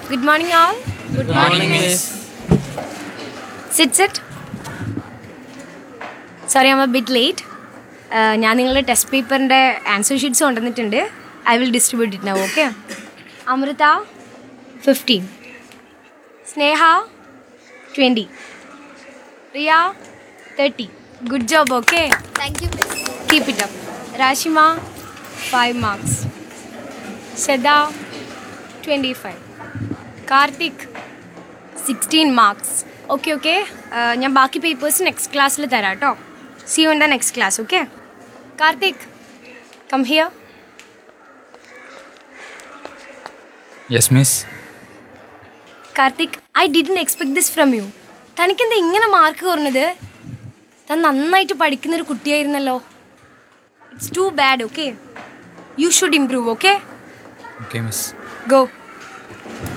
good morning all good morning miss sit sit sorry I'm a bit late ഞാൻ നിങ്ങളുടെ test പേപ്പറിൻ്റെ answer sheets കൊണ്ടുവന്നിട്ടുണ്ട് I will distribute it now okay Amrita fifteen Sneha twenty Riya thirty good job okay thank you miss keep it up Rashima five marks Shraddha twenty five Karthik sixteen marks okay okay ഞാൻ ബാക്കി papers next ക്ലാസ്സിൽ തരാം കേട്ടോ see you in the next class okay Karthik come here yes miss Karthik I didn't expect this from you തനിക്കെന്താ ഇങ്ങനെ mark കുറഞ്ഞത് താൻ നന്നായിട്ട് പഠിക്കുന്നൊരു കുട്ടിയായിരുന്നല്ലോ it's too bad okay you should improve okay okay miss go